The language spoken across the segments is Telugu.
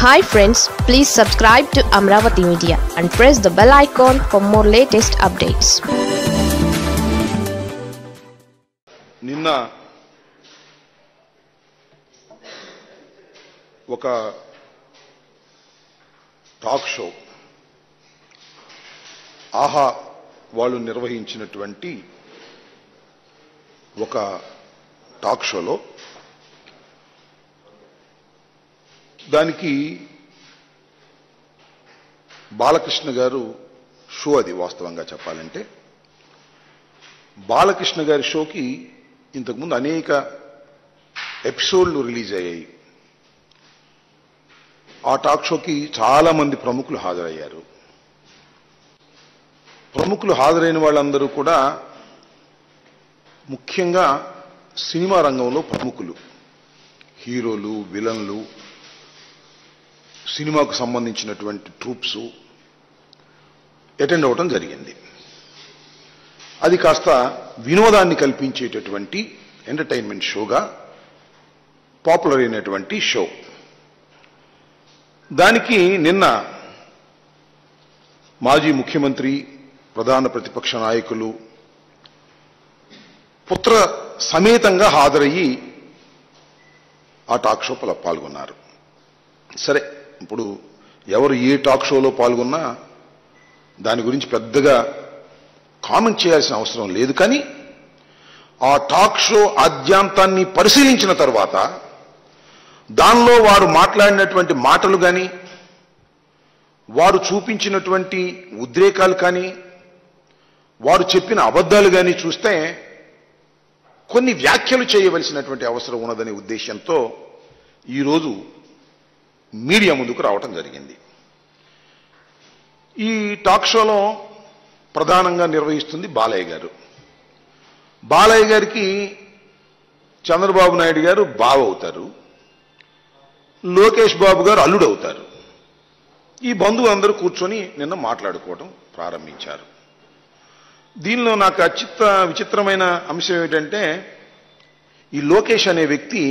hi friends please subscribe to Amaravati media and press the bell icon for more latest updates నిన్న ఒక టాక్ షో ఆహా వాళ్ళు నిర్వహించినటువంటి ఒక టాక్ షోలో దానికి బాలకృష్ణ గారు షో అది వాస్తవంగా చెప్పాలంటే బాలకృష్ణ గారి షోకి ఇంతకుముందు అనేక ఎపిసోడ్లు రిలీజ్ అయ్యాయి ఆ టాక్ షోకి చాలా మంది ప్రముఖులు హాజరయ్యారు ప్రముఖులు హాజరైన వాళ్ళందరూ కూడా ముఖ్యంగా సినిమా రంగంలో ప్రముఖులు హీరోలు విలన్లు సినిమాకు సంబంధించినటువంటి ట్రూప్స్ అటెండ్ అవ్వటం జరిగింది అది కాస్త వినోదాన్ని కల్పించేటటువంటి ఎంటర్టైన్మెంట్ షోగా పాపులర్ అయినటువంటి షో దానికి నిన్న మాజీ ముఖ్యమంత్రి ప్రధాన ప్రతిపక్ష నాయకులు పుత్ర సమేతంగా హాజరయ్యి ఆ టాక్ షో పాల్గొన్నారు సరే ఇప్పుడు ఎవరు ఏ టాక్ షోలో పాల్గొన్నా దాని గురించి పెద్దగా కామెంట్ చేయాల్సిన అవసరం లేదు కానీ ఆ టాక్ షో ఆద్యాంతాన్ని పరిశీలించిన తర్వాత దానిలో వారు మాట్లాడినటువంటి మాటలు కానీ వారు చూపించినటువంటి ఉద్రేకాలు కానీ వారు చెప్పిన అబద్ధాలు కానీ చూస్తే కొన్ని వ్యాఖ్యలు చేయవలసినటువంటి అవసరం ఉన్నదనే ఉద్దేశంతో ఈరోజు మీడియా ముందుకు రావటం జరిగింది ఈ టాక్ షోలో ప్రధానంగా నిర్వహిస్తుంది బాలయ్య గారు బాలయ్య గారికి చంద్రబాబు నాయుడు గారు బావ అవుతారు లోకేష్ బాబు గారు అల్లుడు అవుతారు ఈ బంధువులందరూ కూర్చొని నిన్న మాట్లాడుకోవడం ప్రారంభించారు దీనిలో నాకు అచిత్ర విచిత్రమైన అంశం ఏమిటంటే ఈ లోకేష్ అనే వ్యక్తి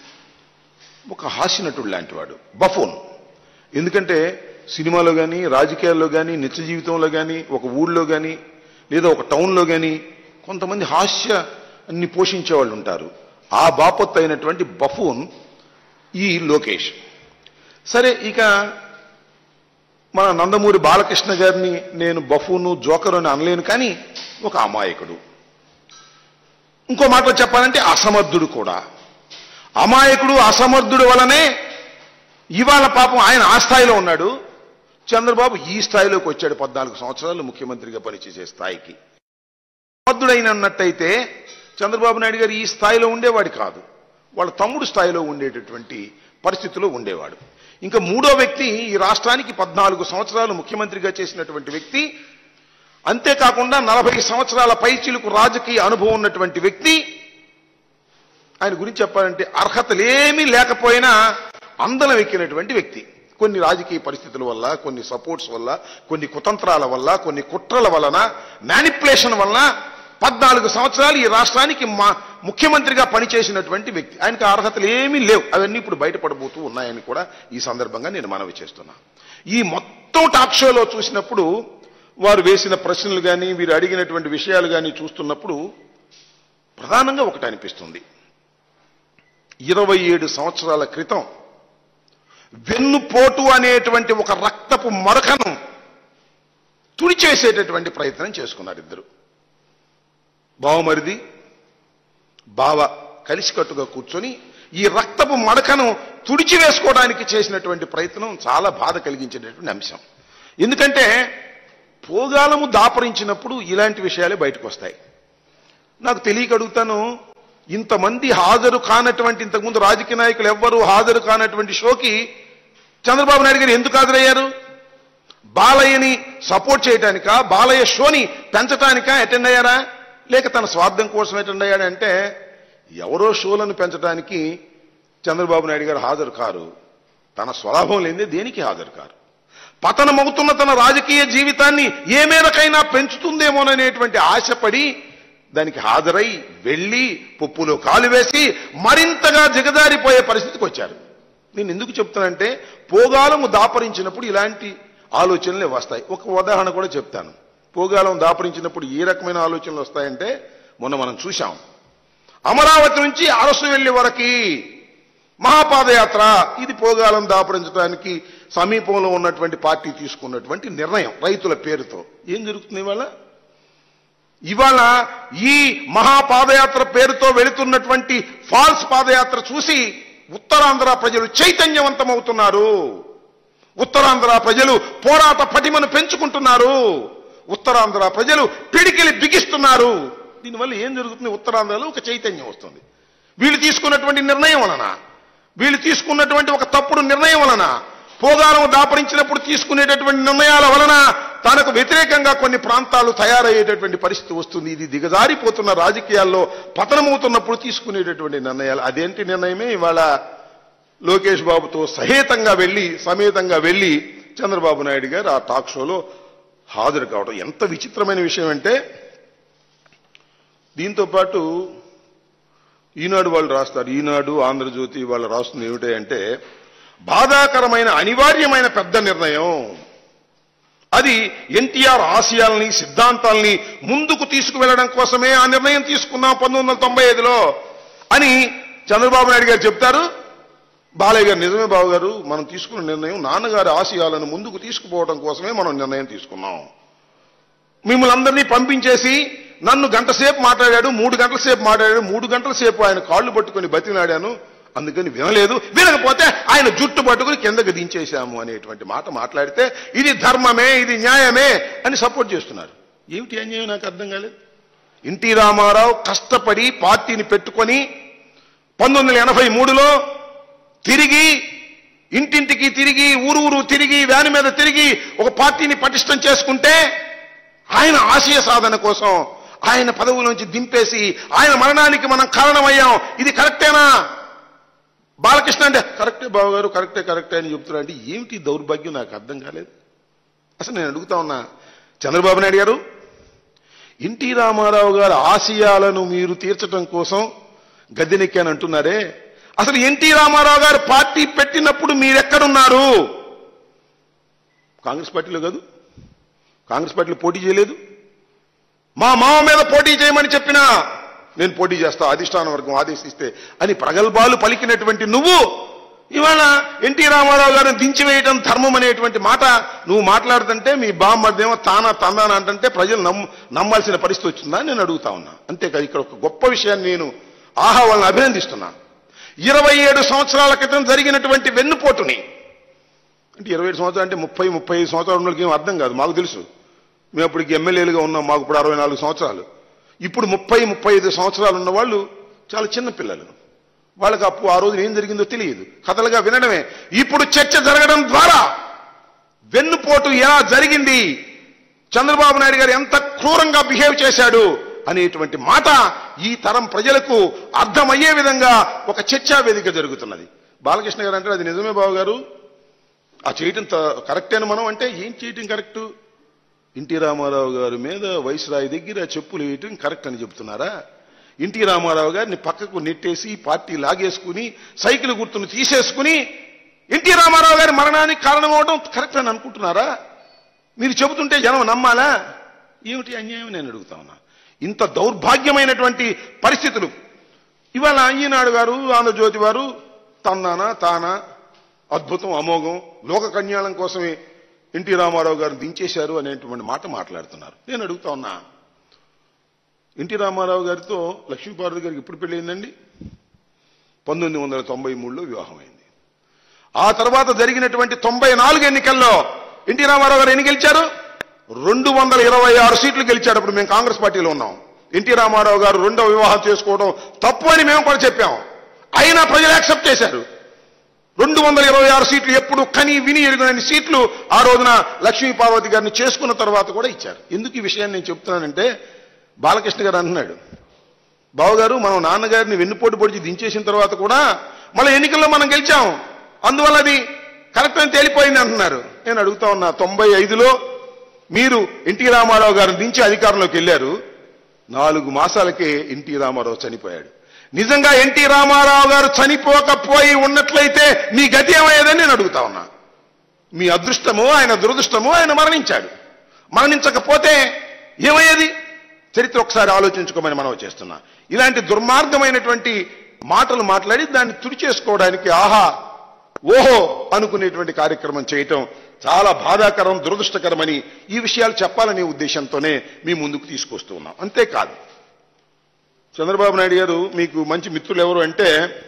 ఒక హాస్యనటుడు లాంటివాడు బఫోన్ ఎందుకంటే సినిమాలో కానీ రాజకీయాల్లో కానీ నిత్య జీవితంలో కానీ ఒక ఊళ్ళో కానీ లేదా ఒక టౌన్లో కానీ కొంతమంది హాస్యాన్ని పోషించే వాళ్ళు ఉంటారు ఆ బాపత్ అయినటువంటి బఫూన్ ఈ లోకేష్ సరే ఇక మన నందమూరి బాలకృష్ణ గారిని నేను బఫూను జోకరు అని అనలేను కానీ ఒక అమాయకుడు ఇంకో మాటలో చెప్పాలంటే అసమర్థుడు కూడా అమాయకుడు అసమర్థుడు వలనే ఇవాళ పాపం ఆయన ఆ స్థాయిలో ఉన్నాడు చంద్రబాబు ఈ స్థాయిలోకి వచ్చాడు పద్నాలుగు సంవత్సరాలు ముఖ్యమంత్రిగా పనిచేసే స్థాయికి సమర్థుడైన అన్నట్టయితే చంద్రబాబు నాయుడు గారు ఈ స్థాయిలో ఉండేవాడు కాదు వాళ్ళ తమ్ముడు స్థాయిలో ఉండేటటువంటి పరిస్థితిలో ఉండేవాడు ఇంకా మూడో వ్యక్తి ఈ రాష్ట్రానికి పద్నాలుగు సంవత్సరాలు ముఖ్యమంత్రిగా చేసినటువంటి వ్యక్తి అంతేకాకుండా నలభై సంవత్సరాల పైచిలుకు రాజకీయ అనుభవం ఉన్నటువంటి వ్యక్తి ఆయన గురించి చెప్పాలంటే అర్హతలేమీ లేకపోయినా అందలం ఎక్కినటువంటి వ్యక్తి కొన్ని రాజకీయ పరిస్థితుల వల్ల కొన్ని సపోర్ట్స్ వల్ల కొన్ని కుతంత్రాల వల్ల కొన్ని కుట్రల వలన మ్యానిపులేషన్ వలన పద్నాలుగు సంవత్సరాలు ఈ రాష్ట్రానికి మా ముఖ్యమంత్రిగా పనిచేసినటువంటి వ్యక్తి ఆయనకు అర్హతలు ఏమీ లేవు అవన్నీ ఇప్పుడు బయటపడబోతూ ఉన్నాయని కూడా ఈ సందర్భంగా నేను మనవి చేస్తున్నా ఈ మొత్తం టాక్ షోలో చూసినప్పుడు వారు వేసిన ప్రశ్నలు కానీ వీరు అడిగినటువంటి విషయాలు కానీ చూస్తున్నప్పుడు ప్రధానంగా ఒకటి అనిపిస్తుంది ఇరవై ఏడు సంవత్సరాల క్రితం వెన్నుపోటు అనేటువంటి ఒక రక్తపు మరకను తుడిచేసేటటువంటి ప్రయత్నం చేసుకున్నారు ఇద్దరు బావమరిది బావ కలిసికట్టుగా కూర్చొని ఈ రక్తపు మడకను తుడిచివేసుకోవడానికి చేసినటువంటి ప్రయత్నం చాలా బాధ కలిగించేటటువంటి అంశం ఎందుకంటే పోగాలము దాపరించినప్పుడు ఇలాంటి విషయాలే బయటకు వస్తాయి నాకు తెలియక అడుగుతాను ఇంతమంది హాజరు కానటువంటి ఇంతకుముందు రాజకీయ నాయకులు ఎవ్వరూ హాజరు కానటువంటి షోకి చంద్రబాబు నాయుడు గారు ఎందుకు హాజరయ్యారు బాలయ్యని సపోర్ట్ చేయడానికా బాలయ్య షోని పెంచడానికా అటెండ్ అయ్యారా లేక తన స్వార్థం కోసం అటెండ్ అయ్యాడంటే ఎవరో షోలను పెంచడానికి చంద్రబాబు నాయుడు గారు హాజరు కారు తన స్వలాభం లేనిదే దేనికి హాజరు కారు పతనమవుతున్న తన రాజకీయ జీవితాన్ని ఏ మేరకైనా పెంచుతుందేమోననేటువంటి ఆశపడి దానికి హాజరై వెళ్ళి పప్పులో కాలు వేసి మరింతగా దిగజారిపోయే పరిస్థితికి వచ్చారు నేను ఎందుకు చెప్తానంటే పోగాలము దాపరించినప్పుడు ఇలాంటి ఆలోచనలే వస్తాయి ఒక ఉదాహరణ కూడా చెప్తాను పోగాలం దాపరించినప్పుడు ఏ రకమైన ఆలోచనలు వస్తాయంటే మొన్న మనం చూశాం అమరావతి నుంచి అరసు వెళ్లి వరకు మహాపాదయాత్ర ఇది పోగాలం దాపరించడానికి సమీపంలో ఉన్నటువంటి పార్టీ తీసుకున్నటువంటి నిర్ణయం రైతుల పేరుతో ఏం జరుగుతుంది ఇవాళ ఇవాళ ఈ మహాపాదయాత్ర పేరుతో వెళుతున్నటువంటి ఫాల్స్ పాదయాత్ర చూసి ఉత్తరాంధ్ర ప్రజలు చైతన్యవంతమవుతున్నారు ఉత్తరాంధ్ర ప్రజలు పోరాట పటిమను పెంచుకుంటున్నారు ఉత్తరాంధ్ర ప్రజలు పిడికిలి బిగిస్తున్నారు దీనివల్ల ఏం జరుగుతుంది ఉత్తరాంధ్రలో ఒక చైతన్యం వస్తుంది వీళ్ళు తీసుకున్నటువంటి నిర్ణయం వలన వీళ్ళు తీసుకున్నటువంటి ఒక తప్పుడు నిర్ణయం వలన పోగారం దాపరించినప్పుడు తీసుకునేటటువంటి నిర్ణయాల వలన తనకు వ్యతిరేకంగా కొన్ని ప్రాంతాలు తయారయ్యేటటువంటి పరిస్థితి వస్తుంది ఇది దిగజారిపోతున్న రాజకీయాల్లో పతనమవుతున్నప్పుడు తీసుకునేటటువంటి నిర్ణయాలు అదేంటి నిర్ణయమే ఇవాళ లోకేష్ బాబుతో సహేతంగా వెళ్ళి సమేతంగా వెళ్ళి చంద్రబాబు నాయుడు గారు ఆ టాక్ షోలో హాజరు కావడం ఎంత విచిత్రమైన విషయం అంటే దీంతో పాటు ఈనాడు వాళ్ళు రాస్తారు ఈనాడు ఆంధ్రజ్యోతి వాళ్ళు రాస్తుంది ఏమిటంటే బాధాకరమైన అనివార్యమైన పెద్ద నిర్ణయం అది ఎన్టీఆర్ ఆశయాల్ని సిద్ధాంతాల్ని ముందుకు తీసుకువెళ్లడం కోసమే ఆ నిర్ణయం తీసుకున్నాం పంతొమ్మిది వందల తొంభై ఐదులో అని చంద్రబాబు నాయుడు గారు చెప్తారు బాలయ్య గారు నిజమే బాబు గారు మనం తీసుకున్న నిర్ణయం నాన్నగారి ఆశయాలను ముందుకు తీసుకుపోవడం కోసమే మనం నిర్ణయం తీసుకున్నాం మిమ్మల్ని అందరినీ పంపించేసి నన్ను గంట సేపు మాట్లాడాడు మూడు గంటల సేపు మాట్లాడాడు మూడు గంటల సేపు ఆయన కాళ్ళు పట్టుకొని బతినాడాను అందుకని వినలేదు వినకపోతే ఆయన జుట్టు పట్టుకుని కిందకి దించేశాము అనేటువంటి మాట మాట్లాడితే ఇది ధర్మమే ఇది న్యాయమే అని సపోర్ట్ చేస్తున్నారు ఏమిటి అన్యాయం నాకు అర్థం కాలేదు ఎన్టీ రామారావు కష్టపడి పార్టీని పెట్టుకొని పంతొమ్మిది వందల ఎనభై మూడులో తిరిగి ఇంటింటికి తిరిగి ఊరు ఊరు తిరిగి వ్యాన్ మీద తిరిగి ఒక పార్టీని పటిష్టం చేసుకుంటే ఆయన ఆశయ సాధన కోసం ఆయన పదవుల నుంచి దింపేసి ఆయన మరణానికి మనం కారణమయ్యాం ఇది కరెక్టేనా బాలకృష్ణ అంటే కరెక్టే బాబు గారు కరెక్టే కరెక్టే అని చెప్తున్నా అంటే ఏమిటి ఈ దౌర్భాగ్యం నాకు అర్థం కాలేదు అసలు నేను అడుగుతా ఉన్నా చంద్రబాబు నాయుడు గారు ఎన్టీ రామారావు గారి ఆశయాలను మీరు తీర్చడం కోసం గద్దెనెక్కానంటున్నారే అసలు ఎన్టీ రామారావు గారు పార్టీ పెట్టినప్పుడు మీరెక్కడున్నారు కాంగ్రెస్ పార్టీలో కాదు కాంగ్రెస్ పార్టీలో పోటీ చేయలేదు మా మామ మీద పోటీ చేయమని చెప్పినా నేను పోటీ చేస్తా అధిష్టాన వర్గం ఆదేశిస్తే అని ప్రగల్భాలు పలికినటువంటి నువ్వు ఇవాళ ఎన్టీ రామారావు గారిని దించివేయటం ధర్మం అనేటువంటి మాట నువ్వు మాట్లాడుతుంటే మీ బామ్మర్దేమో తానా తందానా అంటే ప్రజలు నమ్మ నమ్మాల్సిన పరిస్థితి వచ్చిందా నేను అడుగుతా ఉన్నా అంతేకాదు ఇక్కడ ఒక గొప్ప విషయాన్ని నేను ఆహా వాళ్ళని అభినందిస్తున్నా ఇరవై ఏడు సంవత్సరాల క్రితం జరిగినటువంటి వెన్నుపోటుని అంటే ఇరవై ఏడు సంవత్సరాలు అంటే ముప్పై ముప్పై ఐదు సంవత్సరాల ఉన్నోళ్ళకి ఏం అర్థం కాదు మాకు తెలుసు మేము అప్పటికి ఎమ్మెల్యేలుగా ఉన్నాం మాకు ఇప్పుడు అరవై నాలుగు సంవత్సరాలు ఇప్పుడు ముప్పై ముప్పై ఐదు సంవత్సరాలు ఉన్న వాళ్ళు చాలా చిన్న పిల్లలు వాళ్ళకి అప్పు ఆ రోజున ఏం జరిగిందో తెలియదు కథలుగా వినడమే ఇప్పుడు చర్చ జరగడం ద్వారా వెన్నుపోటు ఎలా జరిగింది చంద్రబాబు నాయుడు గారు ఎంత క్రూరంగా బిహేవ్ చేశాడు అనేటువంటి మాట ఈ తరం ప్రజలకు అర్థమయ్యే విధంగా ఒక చర్చా వేదిక జరుగుతున్నది బాలకృష్ణ గారు అంటే అది నిజమే బాబు గారు ఆ చేయటం త- కరెక్టేనా మనం అంటే ఏం చేయటం కరెక్ట్ ఎన్టీ రామారావు గారి మీద వైస్రాయి దగ్గర చెప్పులు వేయటం కరెక్ట్ అని చెప్తున్నారా ఎన్టీ రామారావు గారిని పక్కకు నెట్టేసి పార్టీ లాగేసుకుని సైకిల్ గుర్తును తీసేసుకుని ఎన్టీ రామారావు గారి మరణానికి కారణమవడం కరెక్ట్ అని అనుకుంటున్నారా మీరు చెబుతుంటే జనం నమ్మాలా ఏమిటి అన్యాయం నేను అడుగుతా ఉన్నా ఇంత దౌర్భాగ్యమైనటువంటి పరిస్థితులు ఇవాళ ఈనాడు గారు ఆంధ్రజ్యోతి వారు తన్నానా తానా అద్భుతం అమోఘం లోక కళ్యాణం కోసమే ఎన్టీ రామారావు గారిని దించేశారు అనేటువంటి మాట మాట్లాడుతున్నారు నేను అడుగుతా ఉన్నా ఎన్టీ రామారావు గారితో లక్ష్మీపార్వతి గారికి ఎప్పుడు పెళ్ళయిందండి పంతొమ్మిది వందల తొంభై మూడులో వివాహమైంది ఆ తర్వాత జరిగినటువంటి తొంభై నాలుగు ఎన్నికల్లో ఎన్టీ రామారావు గారు ఎన్ని గెలిచారు రెండు వందల ఇరవై ఆరు సీట్లు గెలిచాడు అప్పుడు మేము కాంగ్రెస్ పార్టీలో ఉన్నాం ఎన్టీ రామారావు గారు రెండవ వివాహం చేసుకోవడం తప్పు అని మేము కూడా చెప్పాం అయినా ప్రజలు యాక్సెప్ట్ చేశారు రెండు వందల ఇరవై ఆరు సీట్లు ఎప్పుడు కని విని ఎరుగని సీట్లు ఆ రోజున లక్ష్మీ పార్వతి గారిని చేసుకున్న తర్వాత కూడా ఇచ్చారు ఎందుకు ఈ విషయాన్ని నేను చెప్తున్నానంటే బాలకృష్ణ గారు అంటున్నాడు బావగారు మనం నాన్నగారిని వెన్నుపోటు పొడిచి దించేసిన తర్వాత కూడా మళ్ళీ ఎన్నికల్లో మనం గెలిచాం అందువల్ల అది కరెక్ట్ అని తేలిపోయింది అంటున్నారు నేను అడుగుతా ఉన్నా తొంభై ఐదులో మీరు ఎన్టీ రామారావు గారిని దించి అధికారంలోకి వెళ్ళారు నాలుగు మాసాలకే ఎన్టీ రామారావు చనిపోయాడు నిజంగా ఎన్టీ రామారావు గారు చనిపోకపోయి ఉన్నట్లయితే మీ గతి ఏమయ్యేదని నేను అడుగుతా ఉన్నా మీ అదృష్టము ఆయన దురదృష్టము ఆయన మరణించాడు మరణించకపోతే ఏమయ్యేది చరిత్ర ఒకసారి ఆలోచించుకోమని మనం చేస్తున్నా ఇలాంటి దుర్మార్గమైనటువంటి మాటలు మాట్లాడి దాన్ని తుడిచేసుకోవడానికి ఆహా ఓహో అనుకునేటువంటి కార్యక్రమం చేయటం చాలా బాధాకరం దురదృష్టకరమని ఈ విషయాలు చెప్పాలనే ఉద్దేశంతోనే మీ ముందుకు తీసుకొస్తూ ఉన్నాం అంతేకాదు చంద్రబాబు నాయుడు గారు మీకు మంచి మిత్రులు ఎవరు అంటే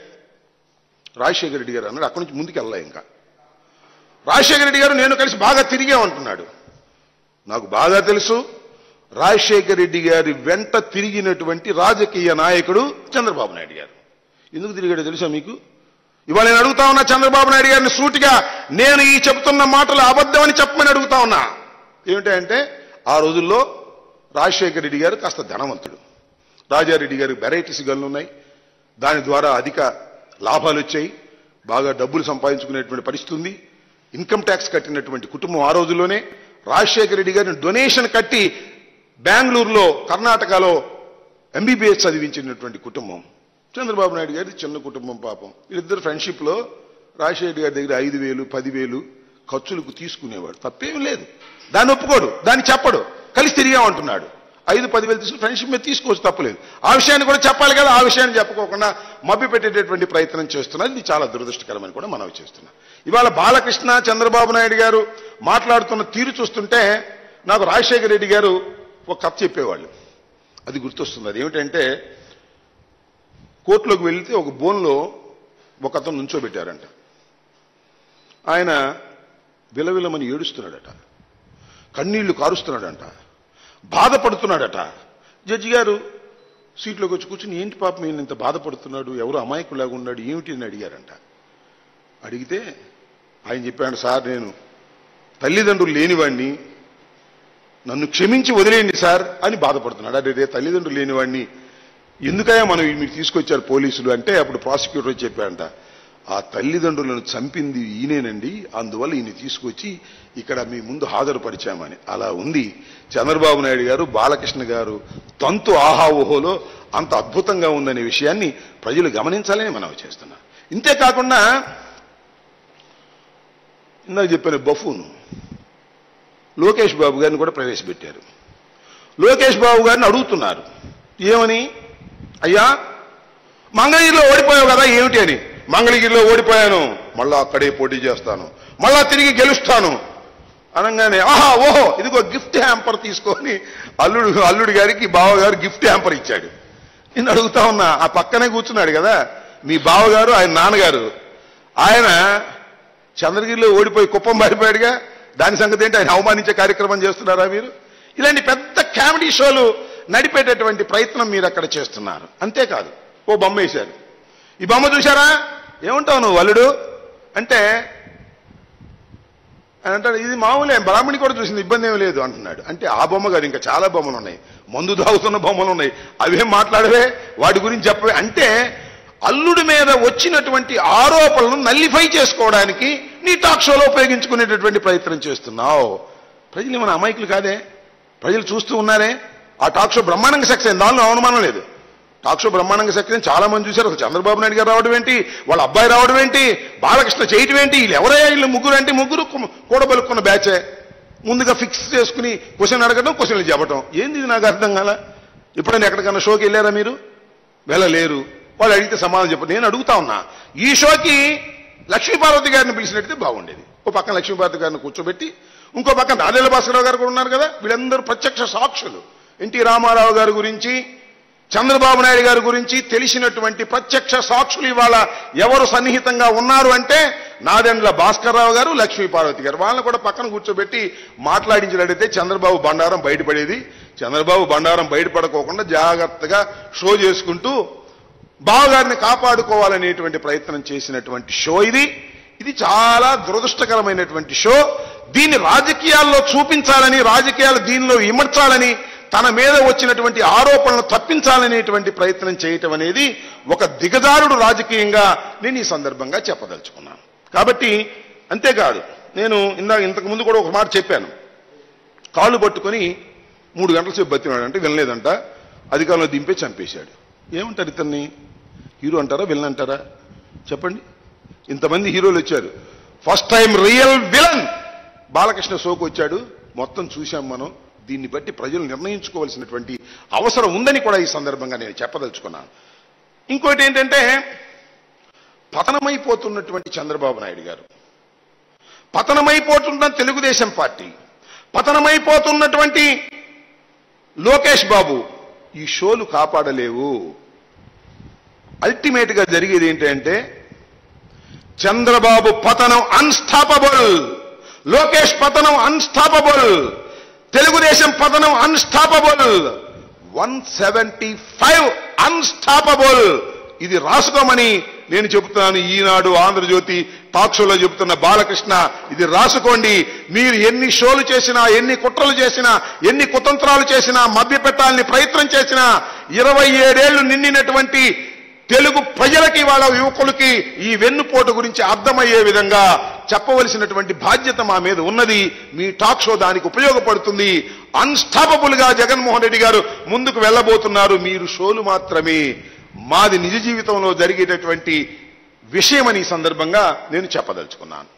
రాజశేఖర రెడ్డి గారు అన్నాడు అక్కడి నుంచి ముందుకు వెళ్ళా ఇంకా రాజశేఖర రెడ్డి గారు నేను కలిసి బాగా తిరిగే ఉంటున్నాడు నాకు బాగా తెలుసు రాజశేఖర రెడ్డి గారి వెంట తిరిగినటువంటి రాజకీయ నాయకుడు చంద్రబాబు నాయుడు గారు ఎందుకు తిరిగాడో తెలుసా మీకు ఇవాళ నేను అడుగుతా ఉన్నా చంద్రబాబు నాయుడు గారిని సూటిగా నేను ఈ చెప్తున్న మాటలు అబద్ధమని చెప్పమని అడుగుతా ఉన్నా ఏమిటంటే ఆ రోజుల్లో రాజశేఖర రెడ్డి గారు కాస్త ధనవంతుడు రాజారెడ్డి గారికి వెరైటీస్ గన్లు ఉన్నాయి దాని ద్వారా అధిక లాభాలు వచ్చాయి బాగా డబ్బులు సంపాదించుకునేటువంటి పరిస్థితి ఉంది ఇన్కమ్ ట్యాక్స్ కట్టినటువంటి కుటుంబం ఆ రోజుల్లోనే రాజశేఖర రెడ్డి గారిని డొనేషన్ కట్టి బెంగళూరులో కర్ణాటకలో ఎంబీబీఎస్ చదివించినటువంటి కుటుంబం చంద్రబాబు నాయుడు గారి చిన్న కుటుంబం పాపం వీళ్ళిద్దరు ఫ్రెండ్షిప్ లో రాజశేఖర గారి దగ్గర ఐదు వేలు పదివేలు ఖర్చులకు తీసుకునేవాడు తప్పేం లేదు దాన్ని ఒప్పుకోడు దాన్ని చెప్పడు కలిసి తిరిగా ఉంటున్నాడు ఐదు పదివేలు తీసుకుని ఫ్రెండ్షిప్ మీద తీసుకోవచ్చు తప్పలేదు ఆ విషయాన్ని కూడా చెప్పాలి కదా ఆ విషయాన్ని చెప్పుకోకుండా మభ్య పెట్టేటటువంటి ప్రయత్నం చేస్తున్నది ఇది చాలా దురదృష్టకరమని కూడా మనవి చేస్తున్నా ఇవాళ బాలకృష్ణ చంద్రబాబు నాయుడు గారు మాట్లాడుతున్న తీరు చూస్తుంటే నాకు రాజశేఖర రెడ్డి గారు ఒక కథ చెప్పేవాళ్ళు అది గుర్తొస్తుంది అది ఏమిటంటే కోర్టులోకి వెళ్తే ఒక బోన్లో ఒక అతను నుంచోబెట్టారంట ఆయన విలవిలమని ఏడుస్తున్నాడట కన్నీళ్లు కారుస్తున్నాడంట బాధపడుతున్నాడట జడ్జి గారు సీట్లోకి వచ్చి కూర్చుని ఏంటి పాపం ఈయన ఇంత బాధపడుతున్నాడు ఎవరు అమాయకులాగా ఉన్నాడు ఏమిటి అని అడిగారంట అడిగితే ఆయన చెప్పాడు సార్ నేను తల్లిదండ్రులు లేనివాడిని నన్ను క్షమించి వదిలేయండి సార్ అని బాధపడుతున్నాడు అదే రే తల్లిదండ్రులు లేనివాడిని ఎందుకయ్యా మనం మీరు తీసుకొచ్చారు పోలీసులు అంటే అప్పుడు ప్రాసిక్యూటర్ వచ్చి చెప్పాడంట ఆ తల్లిదండ్రులను చంపింది ఈయనేనండి అందువల్ల ఈయన తీసుకొచ్చి ఇక్కడ మీ ముందు హాజరుపరిచామని అలా ఉంది చంద్రబాబు నాయుడు గారు బాలకృష్ణ గారు తంతు ఆహా ఓహోలో అంత అద్భుతంగా ఉందనే విషయాన్ని ప్రజలు గమనించాలని మనం చేస్తున్నాం ఇంతే కాకుండా ఇందాక చెప్పిన బఫూను లోకేష్ బాబు గారిని కూడా ప్రవేశపెట్టారు లోకేష్ బాబు గారిని అడుగుతున్నారు ఏమని అయ్యా మంగళగిరిలో ఓడిపోయావు కదా ఏమిటి అని మంగళగిరిలో ఓడిపోయాను మళ్ళా అక్కడే పోటీ చేస్తాను మళ్ళా తిరిగి గెలుస్తాను అనగానే ఆహా ఓహో ఇదిగో గిఫ్ట్ హ్యాంపర్ తీసుకొని అల్లుడు అల్లుడి గారికి బావగారు గిఫ్ట్ హ్యాంపర్ ఇచ్చాడు నేను అడుగుతా ఉన్నా ఆ పక్కనే కూర్చున్నాడు కదా మీ బావగారు ఆయన నాన్నగారు ఆయన చంద్రగిరిలో ఓడిపోయి కుప్పం పారిపోయాడుగా దాని సంగతి ఏంటి ఆయన అవమానించే కార్యక్రమం చేస్తున్నారా మీరు ఇలాంటి పెద్ద కామెడీ షోలు నడిపేటటువంటి ప్రయత్నం మీరు అక్కడ చేస్తున్నారు అంతేకాదు ఓ బొమ్మ వేశారు ఈ బొమ్మ చూశారా ఏమంటావు నువ్వు అల్లుడు అంటే ఆయన అంటాడు ఇది మామూలే బ్రాహ్మణి కూడా చూసింది ఇబ్బంది ఏమీ లేదు అంటున్నాడు అంటే ఆ బొమ్మ కాదు ఇంకా చాలా బొమ్మలు ఉన్నాయి మందు తాగుతున్న బొమ్మలు ఉన్నాయి అవేం మాట్లాడవే వాటి గురించి చెప్పవే అంటే అల్లుడి మీద వచ్చినటువంటి ఆరోపణలను నల్లిఫై చేసుకోవడానికి నీ టాక్ షోలో ఉపయోగించుకునేటటువంటి ప్రయత్నం చేస్తున్నావు ప్రజలు మన అమాయకులు కాదే ప్రజలు చూస్తూ ఉన్నారే ఆ టాక్ షో బ్రహ్మాండంగా సక్సెస్ అయింది దానిలో అవమానం లేదు టాక్ షో బ్రహ్మాండంగా సక్సెస్ అయింది చాలా మంది చూశారు అసలు చంద్రబాబు నాయుడు గారు రావడం ఏంటి వాళ్ళ అబ్బాయి రావడం ఏంటి బాలకృష్ణ చేయటం ఏంటి వీళ్ళు ఎవరయ్యా వీళ్ళు ముగ్గురు అంటే ముగ్గురు కు- కూడబలుక్కున్న బ్యాచే ముందుగా ఫిక్స్ చేసుకుని క్వశ్చన్ అడగడం క్వశ్చన్లు చెప్పడం ఏంది ఇది నాకు అర్థం కాల ఎప్పుడైనా ఎక్కడికన్నా షోకి వెళ్ళారా మీరు వెళ్ళలేరు వాళ్ళు అడిగితే సమాధానం చెప్పండి నేను అడుగుతా ఉన్నా ఈ షోకి లక్ష్మీపార్వతి గారిని పిలిచినట్టే బాగుండేది ఓ పక్కన లక్ష్మీపార్వతి గారిని కూర్చోబెట్టి ఇంకో పక్కన రాజేల భాస్కరరావు గారు కూడా ఉన్నారు కదా వీళ్ళందరూ ప్రత్యక్ష సాక్షులు ఎన్టీ రామారావు గారి గురించి చంద్రబాబు నాయుడు గారి గురించి తెలిసినటువంటి ప్రత్యక్ష సాక్షులు ఇవాళ ఎవరు సన్నిహితంగా ఉన్నారు అంటే నాదెండ్ల భాస్కర్రావు గారు లక్ష్మీ పార్వతి గారు వాళ్ళని కూడా పక్కన కూర్చోబెట్టి మాట్లాడించినట్టయితే చంద్రబాబు బండారం బయటపడేది చంద్రబాబు బండారం బయటపడకోకుండా జాగ్రత్తగా షో చేసుకుంటూ బావగారిని కాపాడుకోవాలనేటువంటి ప్రయత్నం చేసినటువంటి షో ఇది ఇది చాలా దురదృష్టకరమైనటువంటి షో దీన్ని రాజకీయాల్లో చూపించాలని రాజకీయాలు దీనిలో ఇమర్చాలని తన మీద వచ్చినటువంటి ఆరోపణలు తప్పించాలనేటువంటి ప్రయత్నం చేయటం అనేది ఒక దిగజారుడు రాజకీయంగా నేను ఈ సందర్భంగా చెప్పదలుచుకున్నాను కాబట్టి అంతేకాదు నేను ఇందాక ఇంతకు ముందు కూడా ఒక మాట చెప్పాను కాళ్ళు పట్టుకొని మూడు గంటల సేపు బతినాడు అంటే వినలేదంట అధికారంలో దింపే చంపేశాడు ఏమంటారు ఇతన్ని హీరో అంటారా విలన్ అంటారా చెప్పండి ఇంతమంది హీరోలు వచ్చారు first time real villain Balakrishna షోకు వచ్చాడు మొత్తం చూశాం మనం దీన్ని బట్టి ప్రజలు నిర్ణయించుకోవాల్సినటువంటి అవసరం ఉందని కూడా ఈ సందర్భంగా నేను చెప్పదలుచుకున్నాను ఇంకోటి ఏంటంటే పతనమైపోతున్నటువంటి చంద్రబాబు నాయుడు గారు పతనమైపోతున్న తెలుగుదేశం పార్టీ పతనమైపోతున్నటువంటి లోకేష్ బాబు ఈ షోలు కాపాడలేవు అల్టిమేట్ గా జరిగేది ఏంటంటే చంద్రబాబు పతనం అన్స్టాపబుల్ లోకేష్ పతనం అన్స్టాపబుల్ తెలుగుదేశం పతనం unstoppable one seventy five unstoppable ఇది రాసుకోమని నేను చెబుతున్నాను ఈనాడు ఆంధ్రజ్యోతి టాక్ షోలో చెబుతున్న బాలకృష్ణ ఇది రాసుకోండి మీరు ఎన్ని షోలు చేసినా ఎన్ని కుట్రలు చేసినా ఎన్ని కుతంత్రాలు చేసినా మభ్య పెట్టాలని ప్రయత్నం చేసినా ఇరవై ఏడేళ్లు నిండినటువంటి తెలుగు ప్రజలకి వాళ్ళ యువకులకి ఈ వెన్నుపోటు గురించి అర్థమయ్యే విధంగా చెప్పవలసినటువంటి బాధ్యత మా మీద ఉన్నది మీ టాక్ షో దానికి ఉపయోగపడుతుంది అన్స్టాపబుల్ గా జగన్మోహన్ రెడ్డి గారు ముందుకు వెళ్ళబోతున్నారు మీరు షోలు మాత్రమే మాది నిజ జీవితంలో జరిగేటటువంటి విషయమని ఈ సందర్భంగా నేను చెప్పదలుచుకున్నాను